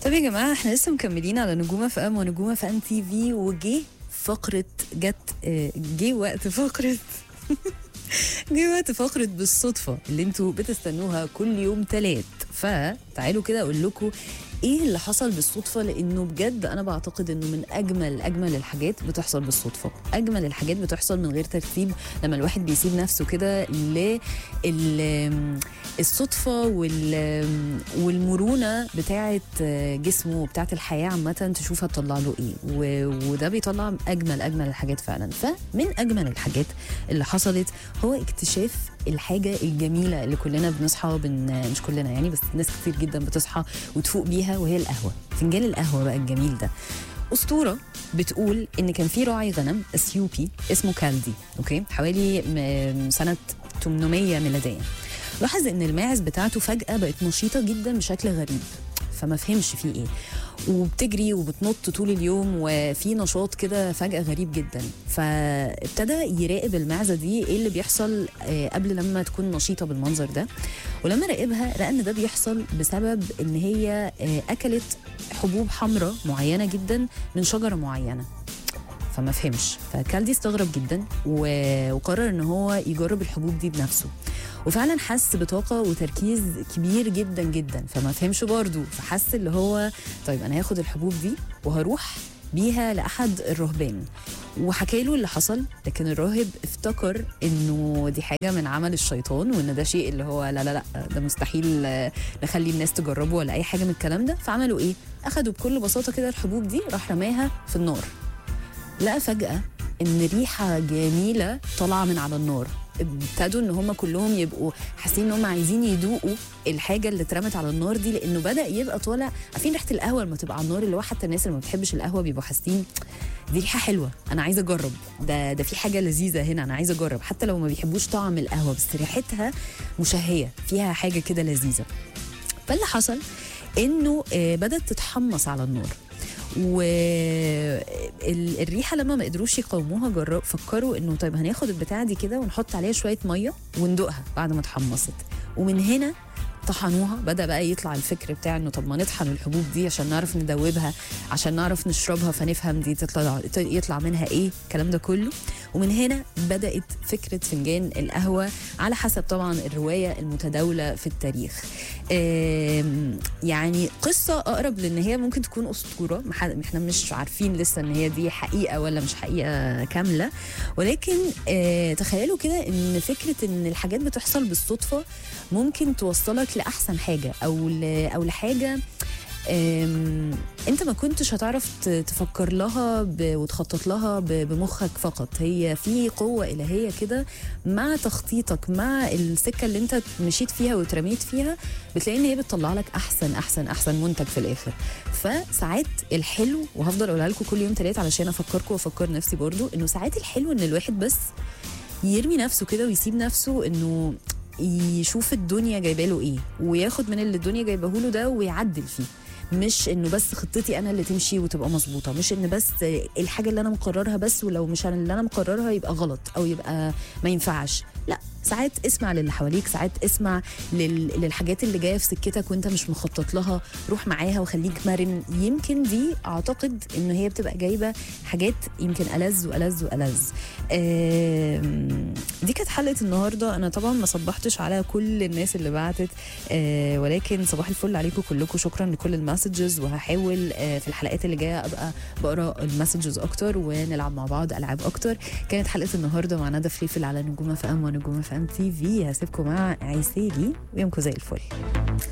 طب يا جماعه احنا لسه مكملين على نجومه في ام ونجومه في ام تي في وجه فقره جت آه، جه وقت فقره جه وقت فقره بالصدفه اللي انتوا بتستنوها كل يوم تلات فتعالوا كده اقول لكم ايه اللي حصل بالصدفه لانه بجد انا بعتقد انه من اجمل اجمل الحاجات بتحصل بالصدفه اجمل الحاجات بتحصل من غير ترتيب لما الواحد بيسيب نفسه كده لل الصدفه وال والمرونه بتاعه جسمه وبتاعه الحياه عامه تشوفها تطلع له ايه و- وده بيطلع اجمل اجمل الحاجات فعلا فمن اجمل الحاجات اللي حصلت هو اكتشاف الحاجه الجميله اللي كلنا بنصحى بن مش كلنا يعني بس ناس كتير جدا بتصحى وتفوق بيها وهي القهوه فنجان القهوه بقى الجميل ده اسطوره بتقول ان كان في راعي غنم اثيوبي اسمه كالدي اوكي حوالي م- سنه 800 ميلاديا لاحظ ان الماعز بتاعته فجاه بقت نشيطه جدا بشكل غريب فما فهمش فيه ايه وبتجري وبتنط طول اليوم وفي نشاط كده فجأة غريب جدا فابتدى يراقب المعزة دي ايه اللي بيحصل آه، قبل لما تكون نشيطة بالمنظر ده ولما راقبها لقى ان ده بيحصل بسبب ان هي آه، اكلت حبوب حمراء معينة جدا من شجرة معينة فما فهمش فكالدي استغرب جدا و- وقرر ان هو يجرب الحبوب دي بنفسه وفعلا حس بطاقة وتركيز كبير جدا جدا فما فهمش برضه فحس اللي هو طيب انا هاخد الحبوب دي وهروح بيها لاحد الرهبان وحكى له اللي حصل لكن الراهب افتكر انه دي حاجه من عمل الشيطان وان ده شيء اللي هو لا لا لا ده مستحيل آه، نخلي الناس تجربه ولا اي حاجه من الكلام ده فعملوا ايه اخدوا بكل بساطه كده الحبوب دي راح رماها في النار لقى فجأة إن ريحة جميلة طالعة من على النار ابتدوا ان هم كلهم يبقوا حاسين ان هم عايزين يدوقوا الحاجه اللي اترمت على النار دي لانه بدا يبقى طالع عارفين ريحه القهوه لما تبقى على النار اللي هو حتى الناس اللي ما بتحبش القهوه بيبقوا حاسين دي ريحه حلوه انا عايزه اجرب ده ده في حاجه لذيذه هنا انا عايزه اجرب حتى لو ما بيحبوش طعم القهوه بس ريحتها مشهيه فيها حاجه كده لذيذه فاللي حصل انه آه، بدات تتحمص على النار والريحه لما ما قدروش يقاوموها جرب فكروا انه طيب هناخد البتاعه دي كده ونحط عليها شويه ميه وندوقها بعد ما اتحمصت ومن هنا طحنوها بدا بقى يطلع الفكر بتاع انه طب ما نطحن الحبوب دي عشان نعرف ندوبها عشان نعرف نشربها فنفهم دي تطلع يطلع منها ايه الكلام ده كله ومن هنا بدات فكره فنجان القهوه على حسب طبعا الروايه المتداوله في التاريخ آم، يعني قصه اقرب لان هي ممكن تكون اسطوره مح- احنا مش عارفين لسه ان هي دي حقيقه ولا مش حقيقه كامله ولكن آه، تخيلوا كده ان فكره ان الحاجات بتحصل بالصدفه ممكن توصلك لاحسن حاجه او ل- او لحاجه أم، انت ما كنتش هتعرف ت- تفكر لها ب- وتخطط لها ب- بمخك فقط هي في قوة إلهية كده مع تخطيطك مع السكة اللي انت مشيت فيها واترميت فيها بتلاقي ان هي بتطلع لك احسن احسن احسن منتج في الاخر فساعات الحلو وهفضل اقولها لكم كل يوم تلات علشان افكركم وافكر نفسي برضو انه ساعات الحلو ان الواحد بس يرمي نفسه كده ويسيب نفسه انه يشوف الدنيا جايبه له ايه وياخد من اللي الدنيا جايبه له ده ويعدل فيه مش انه بس خطتي انا اللي تمشي وتبقى مظبوطه مش ان بس الحاجه اللي انا مقررها بس ولو مش انا اللي انا مقررها يبقى غلط او يبقى ما ينفعش لا ساعات اسمع للي حواليك ساعات اسمع لل... للحاجات اللي جايه في سكتك وانت مش مخطط لها روح معاها وخليك مرن يمكن دي اعتقد ان هي بتبقى جايبه حاجات يمكن ألذ وألذ وألذ آم، دي كانت حلقه النهارده انا طبعا ما صبحتش على كل الناس اللي بعتت آه، ولكن صباح الفل عليكم كلكم شكرا لكل المسجز وهحاول آه، في الحلقات اللي جايه ابقى بقرا المسجز اكتر ونلعب مع بعض العاب اكتر كانت حلقه النهارده مع ندى فليفل على نجوم اف ام ونجوم اف ام تي في هسيبكم مع عسيلي ويومكم زي الفل